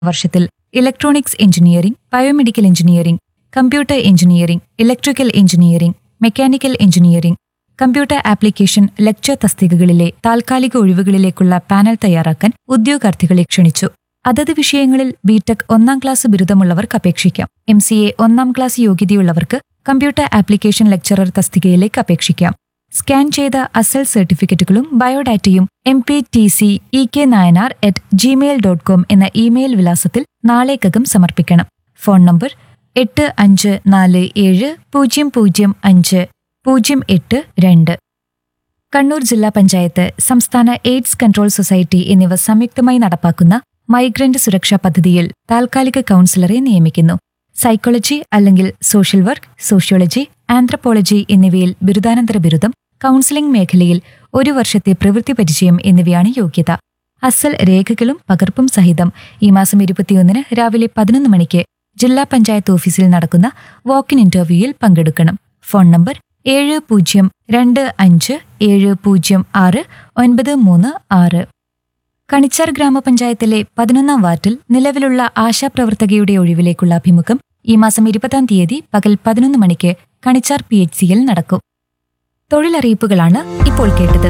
വർഷത്തിൽ electronics engineering biomedical engineering computer engineering electrical engineering mechanical engineering computer application lecture തസ്തികകളിലെ താൽക്കാലിക ഒഴിവുകളിലേക്കുള്ള panel തയ്യാറാക്കാൻ ഉദ്യോഗാർത്ഥികളെ ക്ഷണിച്ചു അതത് വിഷയങ്ങളിൽ ബിടെക് ഒന്നാം ക്ലാസ് ബിരുദമുള്ളവർക്ക് അപേക്ഷിക്കാം എം സി എ ഒന്നാം ക്ലാസ് യോഗ്യതയുള്ളവർക്ക് കമ്പ്യൂട്ടർ ആപ്ലിക്കേഷൻ ലെക്ചറർ തസ്തികയിലേക്ക് അപേക്ഷിക്കാം സ്കാൻ ചെയ്ത അസൽ സർട്ടിഫിക്കറ്റുകളും ബയോഡാറ്റയും M P T C E K Nayanar at Gmail dot com എന്ന ഇമെയിൽ വിലാസത്തിൽ നാളേക്കകം സമർപ്പിക്കണം ഫോൺ നമ്പർ എട്ട് അഞ്ച് നാല് ഏഴ് പൂജ്യം പൂജ്യം അഞ്ച് പൂജ്യം എട്ട് രണ്ട് കണ്ണൂർ ജില്ലാ പഞ്ചായത്ത് സംസ്ഥാന എയ്ഡ്സ് കൺട്രോൾ സൊസൈറ്റി എന്നിവ സംയുക്തമായി നടപ്പാക്കുന്ന മൈഗ്രന്റ് സുരക്ഷാ പദ്ധതിയിൽ താൽക്കാലിക കൗൺസിലറെ നിയമിക്കുന്നു സൈക്കോളജി അല്ലെങ്കിൽ സോഷ്യൽ വർക്ക് സോഷ്യോളജി ആന്ത്രപ്പോളജി എന്നിവയിൽ ബിരുദാനന്തര ബിരുദം കൗൺസിലിംഗ് മേഖലയിൽ ഒരു വർഷത്തെ പ്രവൃത്തി പരിചയം എന്നിവയാണ് യോഗ്യത അസൽ രേഖകളും പകർപ്പും സഹിതം ഈ മാസം ഇരുപത്തിയൊന്നിന് രാവിലെ പതിനൊന്ന് മണിക്ക് ജില്ലാ പഞ്ചായത്ത് ഓഫീസിൽ നടക്കുന്ന വാക്കിൻ ഇന്റർവ്യൂയിൽ പങ്കെടുക്കണം ഫോൺ നമ്പർ ഏഴ് പൂജ്യം രണ്ട് അഞ്ച് ഏഴ് പൂജ്യം ആറ് ഒൻപത് മൂന്ന് ആറ് കണിച്ചാർ ഗ്രാമപഞ്ചായത്തിലെ പതിനൊന്നാം വാർഡിൽ നിലവിലുള്ള ആശാപ്രവർത്തകയുടെ ഒഴിവിലേക്കുള്ള അഭിമുഖം ഈ മാസം ഇരുപതാം തീയതി പകൽ പതിനൊന്ന് മണിക്ക് കണിച്ചാർ പി എച്ച് സിയിൽ നടക്കും തൊഴിലറിയിപ്പുകളാണ് ഇപ്പോൾ കേട്ടത്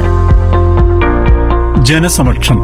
ജനസമക്ഷം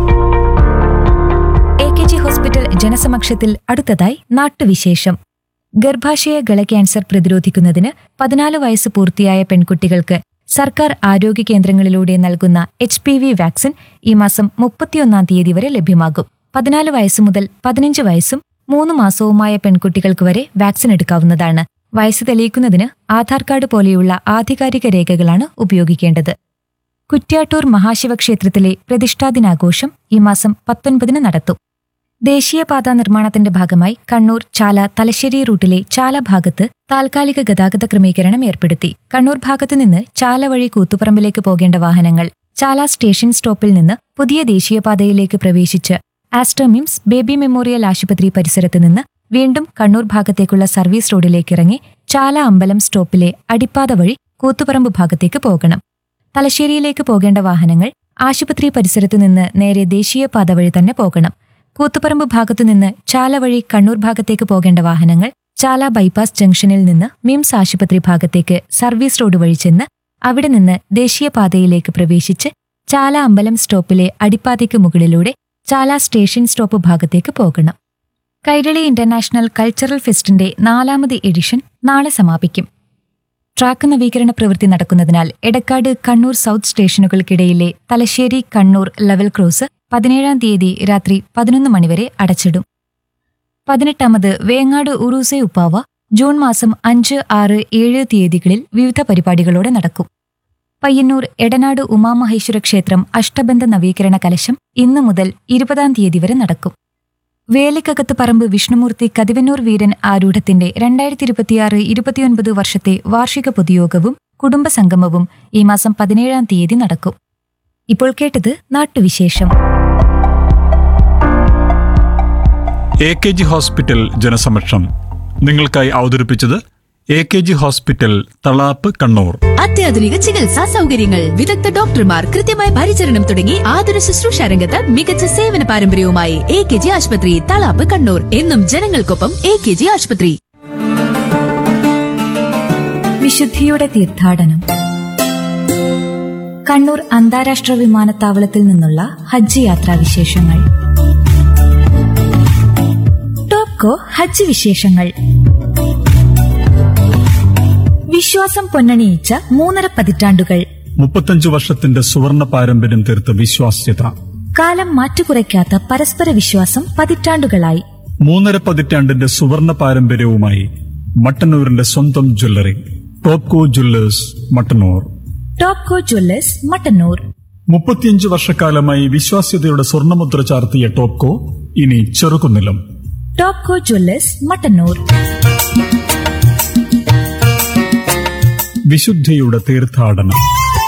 എ കെ ജി ഹോസ്പിറ്റൽ ജനസമക്ഷത്തിൽ അടുത്തതായി നാട്ടുവിശേഷം ഗർഭാശയ ഗള ക്യാൻസർ പ്രതിരോധിക്കുന്നതിന് പതിനാല് വയസ്സ് പൂർത്തിയായ പെൺകുട്ടികൾക്ക് സർക്കാർ ആരോഗ്യ കേന്ദ്രങ്ങളിലൂടെ നൽകുന്ന എച്ച് പി വി വാക്സിൻ ഈ മാസം മുപ്പത്തിയൊന്നാം തീയതി വരെ ലഭ്യമാകും പതിനാല് വയസ്സ് മുതൽ പതിനഞ്ച് വയസ്സും മൂന്ന് മാസവുമായ പെൺകുട്ടികൾക്ക് വരെ വാക്സിൻ എടുക്കാവുന്നതാണ് വയസ്സ് തെളിയിക്കുന്നതിന് ആധാർ കാർഡ് പോലെയുള്ള ആധികാരിക രേഖകളാണ് ഉപയോഗിക്കേണ്ടത് കുറ്റ്യാട്ടൂർ മഹാശിവക്ഷേത്രത്തിലെ പ്രതിഷ്ഠാദിനാഘോഷം ഈ മാസം പത്തൊൻപതിന് നടത്തും ദേശീയപാതാ നിർമ്മാണത്തിന്റെ ഭാഗമായി കണ്ണൂർ ചാല തലശ്ശേരി റൂട്ടിലെ ചാല ഭാഗത്ത് താൽക്കാലിക ഗതാഗത ക്രമീകരണം ഏർപ്പെടുത്തി കണ്ണൂർ ഭാഗത്തു നിന്ന് ചാല വഴി കൂത്തുപറമ്പിലേക്ക് പോകേണ്ട വാഹനങ്ങൾ ചാല സ്റ്റേഷൻ സ്റ്റോപ്പിൽ നിന്ന് പുതിയ ദേശീയപാതയിലേക്ക് പ്രവേശിച്ച് ആസ്ട്രമിംസ് ബേബി മെമ്മോറിയൽ ആശുപത്രി പരിസരത്ത് നിന്ന് വീണ്ടും കണ്ണൂർ ഭാഗത്തേക്കുള്ള സർവീസ് റോഡിലേക്ക് ഇറങ്ങി ചാല അമ്പലം സ്റ്റോപ്പിലെ അടിപ്പാത വഴി കൂത്തുപറമ്പ് ഭാഗത്തേക്ക് പോകണം തലശ്ശേരിയിലേക്ക് പോകേണ്ട വാഹനങ്ങൾ ആശുപത്രി പരിസരത്തു നിന്ന് നേരെ ദേശീയപാത വഴി തന്നെ പോകണം കൂത്തുപറമ്പ് ഭാഗത്തുനിന്ന് ചാല വഴി കണ്ണൂർ ഭാഗത്തേക്ക് പോകേണ്ട വാഹനങ്ങൾ ചാല ബൈപ്പാസ് ജംഗ്ഷനിൽ നിന്ന് മിംസ് ആശുപത്രി ഭാഗത്തേക്ക് സർവീസ് റോഡ് വഴി ചെന്ന് അവിടെ നിന്ന് ദേശീയപാതയിലേക്ക് പ്രവേശിച്ച് ചാല അമ്പലം സ്റ്റോപ്പിലെ അടിപ്പാതയ്ക്ക് മുകളിലൂടെ ചാല സ്റ്റേഷൻ സ്റ്റോപ്പ് ഭാഗത്തേക്ക് പോകണം കൈരളി ഇന്റർനാഷണൽ കൾച്ചറൽ ഫെസ്റ്റിന്റെ നാലാമത് എഡിഷൻ നാളെ സമാപിക്കും ട്രാക്ക് നവീകരണ പ്രവൃത്തി നടക്കുന്നതിനാൽ എടക്കാട് കണ്ണൂർ സൗത്ത് സ്റ്റേഷനുകൾക്കിടയിലെ തലശ്ശേരി കണ്ണൂർ ലെവൽ ക്രോസ് പതിനേഴാം തീയതി രാത്രി പതിനൊന്ന് മണിവരെ അടച്ചിടും പതിനെട്ടാമത് വേങ്ങാട് ഉറൂസെ ഉപ്പാവ ജൂൺ മാസം അഞ്ച് ആറ് ഏഴ് തീയതികളിൽ വിവിധ പരിപാടികളോടെ നടക്കും പയ്യന്നൂർ എടനാട് ഉമാമഹേശ്വര ക്ഷേത്രം അഷ്ടബന്ധ നവീകരണ കലശം ഇന്നു മുതൽ ഇരുപതാം തീയതി വരെ നടക്കും വേലിക്കകത്ത് പറമ്പ് വിഷ്ണുമൂർത്തി കതിവന്നൂർ വീരൻ ആരൂഢത്തിന്റെ രണ്ടായിരത്തി ഇരുപത്തിയാറ് ഇരുപത്തിയൊൻപത് വർഷത്തെ വാർഷിക പൊതുയോഗവും കുടുംബസംഗമവും ഈ മാസം പതിനേഴാം തീയതി നടക്കും ഇപ്പോൾ കേട്ടത് നാട്ടുവിശേഷം എ കെ ജി ഹോസ്പിറ്റൽ ജനസമക്ഷം നിങ്ങൾക്കായി അവതരിപ്പിച്ചത് A K G hospital Thalap Kannur അത്യാധുനിക ചികിത്സാ സൗകര്യങ്ങൾ വിദഗ്ധ ഡോക്ടർമാർ കൃത്യമായ പരിചരണം തുടങ്ങി ആതുര ശുശ്രൂഷ രംഗത്ത് മികച്ച സേവന പാരമ്പര്യവുമായി എ കെ ജി ആശുപത്രി തളാപ്പ് കണ്ണൂർ എന്നും ജനങ്ങൾക്കൊപ്പം എ കെ ജി ആശുപത്രി വിശുദ്ധിയുടെ തീർത്ഥാടനം കണ്ണൂർ അന്താരാഷ്ട്ര വിമാനത്താവളത്തിൽ നിന്നുള്ള ഹജ്ജ് യാത്രാ വിശേഷങ്ങൾ ടോപ്കോ ഹജ്ജ് വിശേഷങ്ങൾ വിശ്വാസം പൊന്നണിയിച്ച മൂന്നര പതിറ്റാണ്ടുകൾ മുപ്പത്തഞ്ചു വർഷത്തിന്റെ സുവർണ പാരമ്പര്യം തീർത്ത വിശ്വാസ്യത കാലം മാറ്റുകുറയ്ക്കാത്ത പരസ്പര വിശ്വാസം പതിറ്റാണ്ടുകളായി മൂന്നര പതിറ്റാണ്ടിന്റെ സുവർണ പാരമ്പര്യവുമായി മട്ടന്നൂരിന്റെ സ്വന്തം jewellery Topco jewellers Mattannur Topco jewellers Mattannur മുപ്പത്തിയഞ്ച് വർഷക്കാലമായി വിശ്വാസ്യതയുടെ സ്വർണ്ണമുദ്ര ചാർത്തിയ ടോപ്കോ ഇനി ചെറുകുന്നിലും ടോപ്കോ ജ്വല്ലേഴ്സ് മട്ടന്നൂർ വിശുദ്ധിയുടെ തീർത്ഥാടനം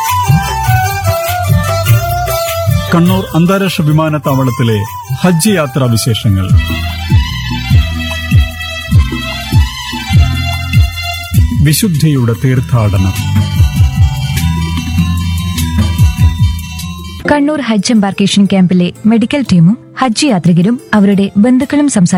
കണ്ണൂർ അന്താരാഷ്ട്ര വിമാനത്താവളത്തിലെ ഹജ്ജ് യാത്രാ വിശേഷങ്ങൾ വിശുദ്ധിയുടെ തീർത്ഥാടനം കണ്ണൂർ ഹജ്ജ് എംബാർക്കേഷൻ ക്യാമ്പിലെ മെഡിക്കൽ ടീമും ഹജ്ജ് യാത്രികരും അവരുടെ ബന്ധുക്കളും സംസാരിച്ചു